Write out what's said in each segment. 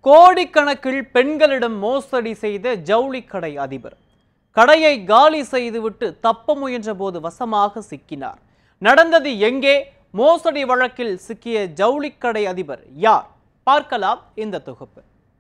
கோடிக்கணக்கில் பெண்களிடம் மோசடி செய்த ஜவுளிக்கடை அதிபர் கடையை காலி செய்துவிட்டு தப்ப முயன்ற போது வசமாக சிக்கினார் நடந்தது எங்கே மோசடி வழக்கில் சிக்கிய ஜவுளிக்கடை அதிபர் யார் பார்க்கலாம் இந்த தொகுப்பு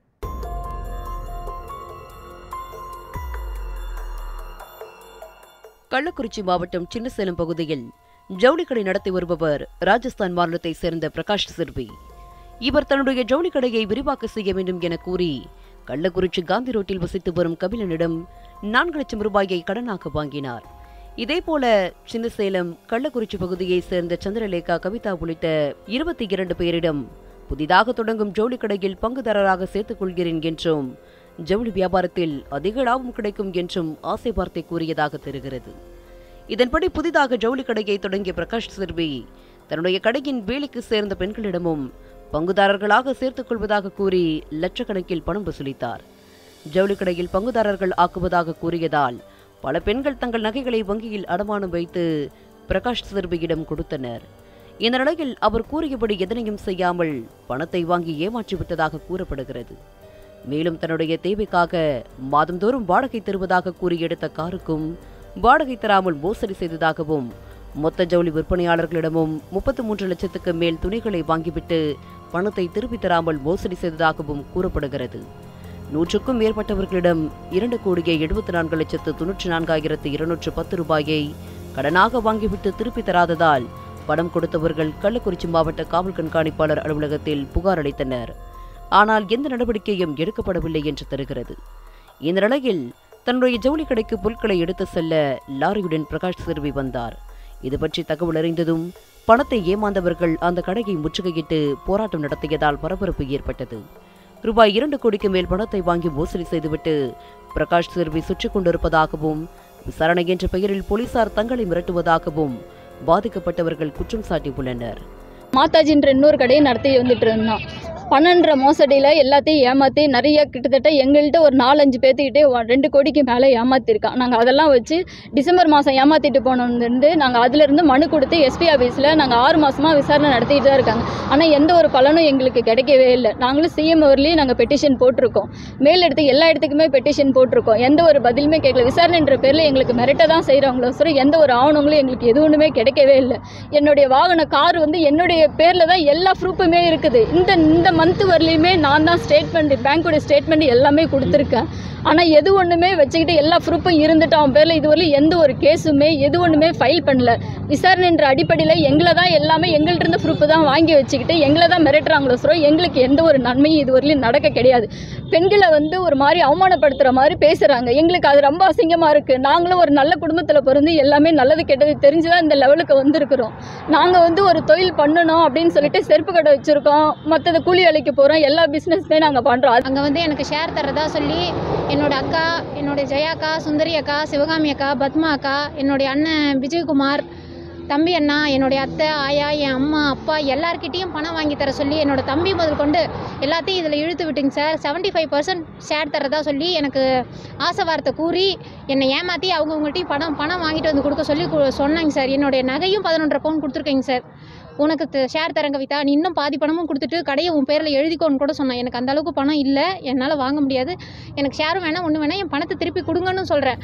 கள்ளக்குறிச்சி மாவட்டம் சின்னசேலம் பகுதியில் ஜவுளிக்கடை நடத்தி வருபவர் ராஜஸ்தான் மாநிலத்தை சேர்ந்த பிரகாஷ் சிர்வி இவர் தன்னுடைய ஜவுளிக்கடையை விரிவாக்க செய்ய வேண்டும் என கூறி கள்ளக்குறிச்சி காந்தி ரோட்டில் வசித்து வரும் கபிலனிடம் நான்கு லட்சம் ரூபாயை கடனாக வாங்கினார் இதேபோல சின்னசேலம் கள்ளக்குறிச்சி பகுதியைச் சேர்ந்த சந்திரலேகா கவிதா உள்ளிட்ட இருபத்தி இரண்டு பேரிடம் புதிதாக தொடங்கும் ஜவுளி கடையில் பங்குதாரராக சேர்த்துக் கொள்கிறேன் என்றும் ஜவுளி வியாபாரத்தில் அதிக லாபம் கிடைக்கும் என்றும் ஆசை வார்த்தை கூறியதாக தெரிகிறது இதன்படி புதிதாக ஜவுளி கடையை தொடங்கிய பிரகாஷ் சிர்வி தன்னுடைய கடையின் வேலைக்கு சேர்ந்த பெண்களிடமும் பங்குதாரர்களாக சேர்த்துக் கொள்வதாக கூறி லட்சக்கணக்கில் பணம் வசூலித்தார் ஜவுளி கடையில் பங்குதாரர்கள் ஆக்குவதாக கூறியதால் பல பெண்கள் தங்கள் நகைகளை வங்கியில் அடமானம் வைத்து பிரகாஷ் சிர்வியிடம் கொடுத்தனர் இந்த நிலையில் அவர் கூறியபடி எதனையும் செய்யாமல் பணத்தை வாங்கி ஏமாற்றிவிட்டதாக கூறப்படுகிறது மேலும் தன்னுடைய தேவைக்காக மாதந்தோறும் வாடகை தருவதாக கூறி எடுத்த காருக்கும் வாடகை தராமல் மோசடி செய்ததாகவும் மொத்த ஜவுளி விற்பனையாளர்களிடமும் முப்பத்து மூன்று லட்சத்துக்கு மேல் துணிகளை வாங்கிவிட்டு பணத்தை திருப்பித் தராமல் மோசடி செய்ததாகவும் கூறப்படுகிறது நூற்றுக்கும் மேற்பட்டவர்களிடம் இரண்டு கோடியே எழுபத்தி நான்கு லட்சத்து தொன்னூற்றி நான்காயிரத்து இருநூற்று பத்து ரூபாயை கடனாக வாங்கிவிட்டு திருப்பித் தராததால் பணம் கொடுத்தவர்கள் கள்ளக்குறிச்சி மாவட்ட காவல் கண்காணிப்பாளர் அலுவலகத்தில் புகார் அளித்தனர் ஆனால் எந்த நடவடிக்கையும் எடுக்கப்படவில்லை என்று தெரிகிறது இந்த நிலையில் தன்னுடைய ஜவுளி கடைக்கு பொருட்களை எடுத்து செல்ல லாரியுடன் பிரகாஷ் சிறுவி வந்தார் இது பற்றி தகவல் அறிந்ததும் பணத்தை ஏமாந்தவர்கள் அந்த கடையை முற்றுகையிட்டு போராட்டம் நடத்தியதால் பரபரப்பு ஏற்பட்டது ரூபாய் இரண்டு கோடிக்கு மேல் பணத்தை வாங்கி மோசடி செய்துவிட்டு பிரகாஷ் சிறுவி சுற்றிக் கொண்டிருப்பதாகவும் விசாரணை என்ற பெயரில் போலீசார் தங்களை மிரட்டுவதாகவும் பாதிக்கப்பட்டவர்கள் குற்றம் சாட்டியுள்ளனர் மாதாஜின்ற இன்னொரு கடையை நடத்தி வந்துட்டு இருந்தோம் பணன்ற மோசடியில் எல்லாத்தையும் ஏமாற்றி நிறைய கிட்டத்தட்ட எங்கள்கிட்ட ஒரு நாலஞ்சு பேர்த்துக்கிட்டே ஒ- ரெண்டு கோடிக்கு மேலே ஏமாத்திருக்கான் நாங்கள் அதெல்லாம் வச்சு டிசம்பர் மாதம் ஏமாற்றிட்டு போனதுலேருந்து நாங்கள் அதிலிருந்து மனு கொடுத்து எஸ்பி ஆஃபீஸில் நாங்கள் ஆறு மாதமாக விசாரணை நடத்திட்டு தான் இருக்காங்க ஆனால் எந்த ஒரு பலனும் எங்களுக்கு கிடைக்கவே இல்லை நாங்களும் சிஎம் அவர்லேயும் நாங்கள் பெட்டிஷன் போட்டிருக்கோம் மேல் இடத்துக்கு எல்லா இடத்துக்குமே பெட்டிஷன் போட்டிருக்கோம் எந்த ஒரு பதிலுமே கேட்கல விசாரணைன்ற பேரில் எங்களுக்கு மிரட்ட தான் செய்கிறாங்களோ சரி எந்த ஒரு ஆவணங்களும் எங்களுக்கு எதுவுமே கிடைக்கவே இல்லை என்னுடைய வாகன கார் வந்து என்னுடைய பேரில் தான் எல்லா ப்ரூஃபுமே இருக்குது இந்த இந்த மந்த் வரலையுமே நான் தான் ஸ்டேட்மெண்ட் பேங்க்கோட ஸ்டேட்மெண்ட் எல்லாமே கொடுத்துருக்கேன் ஆனால் எது ஒன்றுமே வச்சுக்கிட்டு எல்லா ப்ரூஃபும் இருந்துட்டு அவன் பேரில் இதுவரையிலும் எந்த ஒரு கேஸுமே எது ஒன்றுமே ஃபைல் பண்ணல விசாரணைன்ற அடிப்படையில் எங்களை தான் எல்லாமே எங்கள்கிட்ட இருந்த ப்ரூஃப் தான் வாங்கி வச்சுக்கிட்டு எங்களை தான் மிரட்டுறாங்களோ சொல்கிறோம் எங்களுக்கு எந்த ஒரு நன்மையும் இதுவரையிலும் நடக்க கிடையாது பெண்களை வந்து ஒரு மாதிரி அவமானப்படுத்துகிற மாதிரி பேசுகிறாங்க எங்களுக்கு அது ரொம்ப அசிங்கமாக இருக்குது நாங்களும் ஒரு நல்ல குடும்பத்தில் பிறந்து எல்லாமே நல்லது கெட்டது தெரிஞ்சு தான் இந்த லெவலுக்கு வந்திருக்கிறோம் நாங்கள் வந்து ஒரு தொழில் பண்ணணும் அப்படின்னு சொல்லிட்டு செருப்பு கடை வச்சுருக்கோம் மற்றது கூலி வேலைக்கு போகிறோம் எல்லா பிஸ்னஸ்மே நாங்கள் பண்ணுறோம் அங்கே வந்து எனக்கு ஷேர் தரதா சொல்லி என்னோட அக்கா என்னோட ஜெயாக்கா சுந்தரி அக்கா சிவகாமி அக்கா பத்மா அக்கா என்னுடைய அண்ணன் விஜயகுமார் தம்பி அண்ணா என்னுடைய அத்தை ஆயா என் அம்மா அப்பா எல்லார்கிட்டேயும் பணம் வாங்கி தர சொல்லி என்னோட தம்பி முதல் கொண்டு எல்லாத்தையும் இதில் இழுத்து விட்டுங்க சார் 75% ஃபைவ் பர்சன்ட் ஷேர் தரதா சொல்லி எனக்கு ஆசை வார்த்தை கூறி என்னை ஏமாற்றி அவங்கவுங்கள்ட்டையும் பணம் பணம் வாங்கிட்டு வந்து கொடுக்க சொல்லி கு- சொன்னாங்க சார் என்னுடைய நகையும் பதினொன்றரை பவுன் கொடுத்துருக்கேங்க சார் உனக்கு த- ஷேர் தரேன் கவிதா நீ இன்னும் பாதி பணமும் கொடுத்துட்டு கடையை உன் பேரில் எழுதிக்கோன்னு கூட சொன்னேன் எனக்கு அந்த அளவுக்கு பணம் இல்லை என்னால் வாங்க முடியாது எனக்கு ஷேரும் வேணாம் ஒன்று வேணாம் என் பணத்தை திருப்பி கொடுங்கன்னு சொல்கிறேன்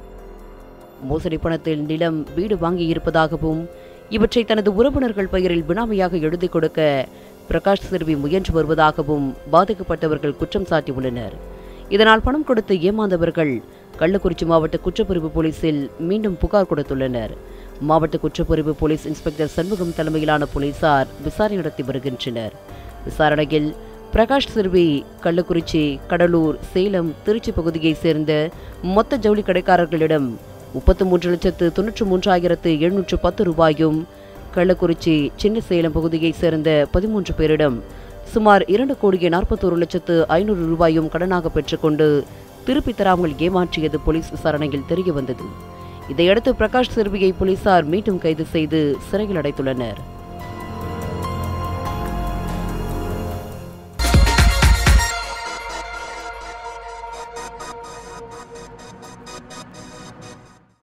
மோசடி பணத்தில் நிலம் வீடு வாங்கியிருப்பதாகவும் இவற்றை தனது உறவினர்கள் பெயரில் பினாமியாக எழுதிக் கொடுக்க பிரகாஷ் சிறுவி முயன்று வருவதாகவும் பாதிக்கப்பட்டவர்கள் குற்றம் சாட்டியுள்ளனர் இதனால் பணம் கொடுத்து ஏமாந்தவர்கள் கள்ளக்குறிச்சி மாவட்ட குற்றப்பிரிவு போலீசில் மீண்டும் புகார் கொடுத்துள்ளனர் மாவட்ட குற்றப்பிரிவு போலீஸ் இன்ஸ்பெக்டர் சண்முகம் தலைமையிலான போலீசார் விசாரணை நடத்தி வருகின்றனர் விசாரணையில் பிரகாஷ் சிறுவி கள்ளக்குறிச்சி கடலூர் சேலம் திருச்சி பகுதியைச் சேர்ந்த மொத்த ஜவுளி கடைக்காரர்களிடம் முப்பத்து மூன்று லட்சத்து தொன்னூற்று மூன்றாயிரத்து எழுநூற்று பத்து ரூபாயும் கள்ளக்குறிச்சி சின்ன சேலம் பகுதியைச் சேர்ந்த பதிமூன்று பேரிடம் சுமார் இரண்டு கோடியே நாற்பத்தோரு லட்சத்து ஐநூறு ரூபாயும் கடனாக பெற்றுக்கொண்டு திருப்பித் தராமல் ஏமாற்றியது போலீஸ் விசாரணையில் தெரியவந்தது இதையடுத்து பிரகாஷ் சிறுவியை போலீசார் மீண்டும் கைது செய்து சிறையில் அடைத்துள்ளனர்